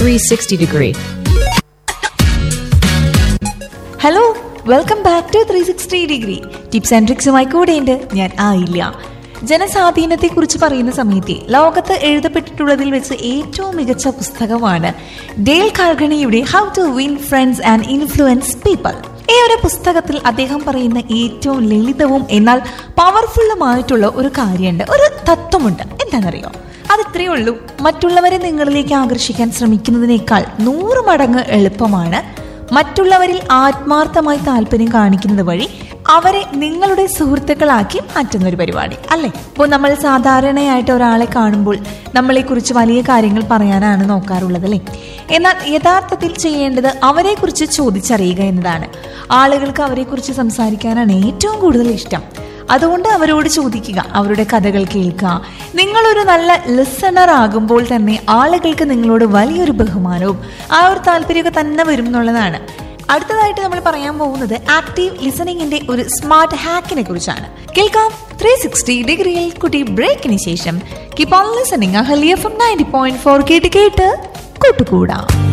360 degree. Hello welcome back to three sixty degree tips and ട്രിക്സുമായി കൂടെയുണ്ട് ഞാൻ ആയില്ല ജനസ്വാധീനത്തെ കുറിച്ച് പറയുന്ന സമയത്ത് ലോകത്ത് എഴുതപ്പെട്ടിട്ടുള്ളതിൽ വെച്ച് ഏറ്റവും മികച്ച പുസ്തകമാണ് ഡേൽ കാർഗണിയുടെ how to win friends and influence people ഈ ഒരു പുസ്തകത്തിൽ അദ്ദേഹം പറയുന്ന ഏറ്റവും ലളിതവും എന്നാൽ പവർഫുള്ളുമായിട്ടുള്ള ഒരു കാര്യമുണ്ട് ഒരു തത്വമുണ്ട് എന്താണെന്നറിയോ അത് ഇത്രയേ ഉള്ളൂ മറ്റുള്ളവരെ നിങ്ങളിലേക്ക് ആകർഷിക്കാൻ ശ്രമിക്കുന്നതിനേക്കാൾ നൂറ് മടങ്ങ് എളുപ്പമാണ് മറ്റുള്ളവരിൽ ആത്മാർത്ഥമായി താല്പര്യം കാണിക്കുന്നത് വഴി അവരെ നിങ്ങളുടെ സുഹൃത്തുക്കളാക്കി മാറ്റുന്ന ഒരു പരിപാടി അല്ലേ ഇപ്പോൾ നമ്മൾ സാധാരണയായിട്ട് ഒരാളെ കാണുമ്പോൾ നമ്മളെക്കുറിച്ച് വലിയ കാര്യങ്ങൾ പറയാനാണ് നോക്കാറുള്ളത് അല്ലേ എന്നാൽ യഥാർത്ഥത്തിൽ ചെയ്യേണ്ടത് അവരെക്കുറിച്ച് ചോദിച്ചറിയുക എന്നതാണ് ആളുകൾക്ക് അവരെക്കുറിച്ച് സംസാരിക്കാനാണ് ഏറ്റവും കൂടുതൽ ഇഷ്ടം അതുകൊണ്ട് അവരോട് ചോദിക്കുക അവരുടെ കഥകൾ കേൾക്കുക നിങ്ങളൊരു നല്ല ലിസണർ ആകുമ്പോൾ തന്നെ ആളുകൾക്ക് നിങ്ങളോട് വലിയൊരു ബഹുമാനവും ആ ഒരു താല്പര്യമൊക്കെ തന്നെ വരും എന്നുള്ളതാണ് അടുത്തതായിട്ട് നമ്മൾ പറയാൻ പോകുന്നത് ആക്റ്റീവ് ലിസണിങ്ങിന്റെ ഒരു സ്മാർട്ട് ഹാക്കിനെ കുറിച്ചാണ് കേൾക്കാം ത്രീ സിക്സ്റ്റി ഡിഗ്രിയിൽ കുട്ടി ബ്രേക്കിന് ശേഷം keep on listening Ahalia from ninety point four കേട്ട് കേട്ട് കൂട്ടുകൂടാം